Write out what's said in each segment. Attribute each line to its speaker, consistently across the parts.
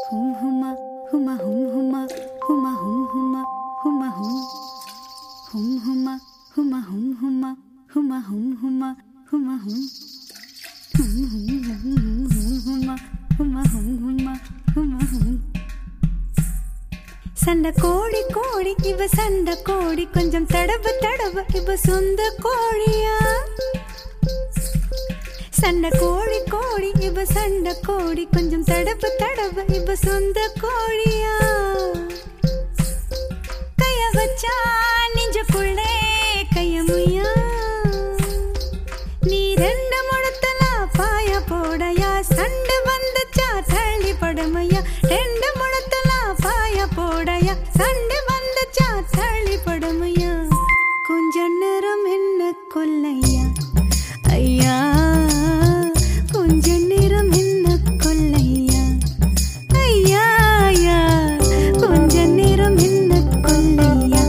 Speaker 1: ஹும் ஹுமா ஹுமா ஹும் ஹுமா ஹுமா ஹும் ஹுமா ஹுமா ஹும் ஹும் ஹுமா ஹுமா ஹும் ஹுமா ஹுமா ஹும் ஹுமா ஹுமா ஹும் ஹும் ஹும் ஹும் ஹும் ஹுமா ஹுமா ஹும் ஹுமா ஹுமா ஹும் சண்டை கோழி கோழி இவ சண்டை கோழி கொஞ்சம் தடவு தடவு இவ சொந்த கோழியா சண்டை கோழி கோழி இவ சண்டை கோழி கொஞ்சம் தடவு தடவு இவ சொந்த கோழியா கைய வச்சா நெஞ்சுக்குள்ளே கைய முய்யா நீ ரெண்டு முழத்துல பாய போடையா சண்டை வந்துச்சா தள்ளி படுமையா ரெண்டு முழத்துல பாய போடையா சண்டை வந்துச்சா தள்ளி படுமையா கொஞ்ச நேரம் என்ன கொல்லையா ஐயா கொஞ்ச நேரம் என்ன கொல்லையா ஐயா ஐயா கொஞ்ச நேரம் என்ன கொல்லையா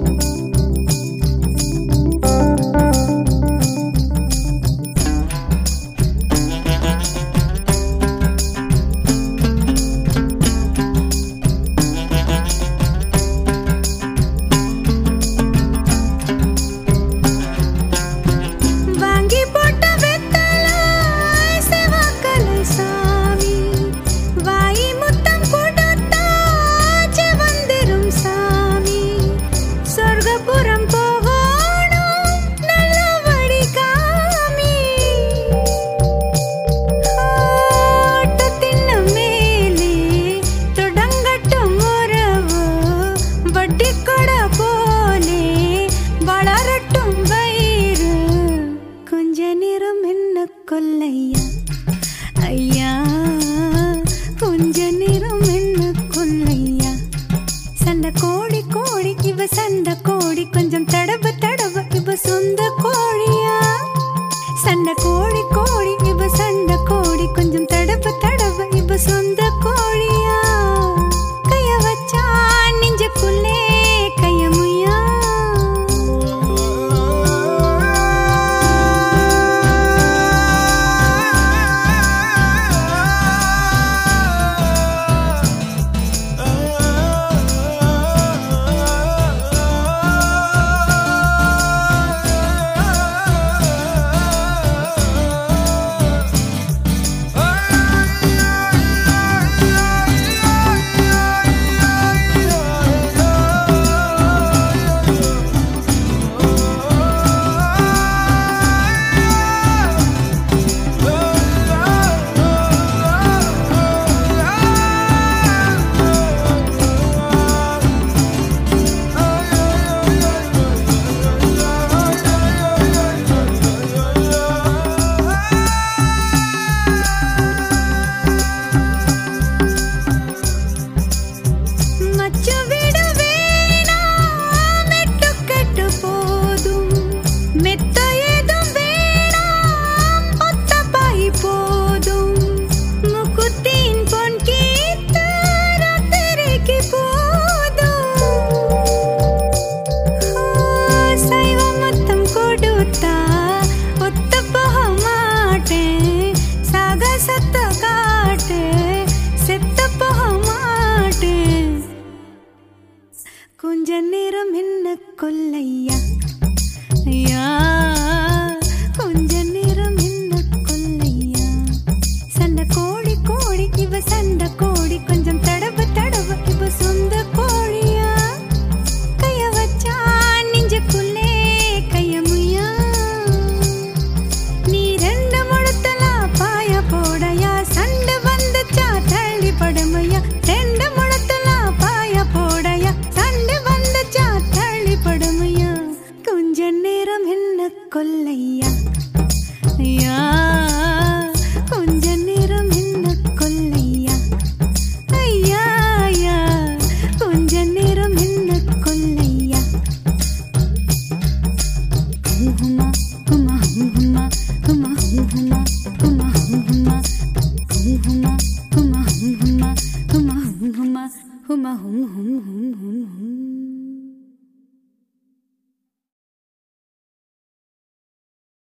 Speaker 1: வாங்கி போட்ட வெத்தல செவக்கலை சாமி வாய் முத்தம் கொடுத்தா செவந்திரும் சாமி சொர்க்கபுரம் போகணும் நல்ல வழி காமி ஆட்டத்தின் மேலே தொடங்கட்டும் உறவு வட்டி கொட போலே வளரட்டும் வயிறு கொஞ்ச நேரம் என்ன கொல்லையா ஐயா கொஞ்ச நேரம் என்ன கொல்லையா சண்டை கோழி கோழி இவ சண்டை கோழி கொஞ்சம் தடவு தடவு இவ சொந்த கோழியா சண்டை கோழி கோழி இவ சண்டை கோழி கொஞ்சம் தடவு தடவு இவ சொந்த கோழியா கைய வச்சா நெஞ்சுக்குள்ளே கைய முய்யா மச்சு விட வேணாம் மெட்டுக்கட்டு போதும் மெத்த ஏதும் வேணாம் ஒத்த பாய் போதும் முக்குத்தின் பொன் கீத்த ராத்திரிக்கு போதும் சைவ மொத்தம் கொடுத்தா ஒத்த போக மாட்டேன் சாகசத்த காட்டு செத்த போக மாட்டேன் கொஞ்ச நேரம் என்ன கொல்லையா ஐயா கொஞ்ச நேரம் என்ன கொல்லையா சண்டை கோழி கோழி இவ சண்டை கோழி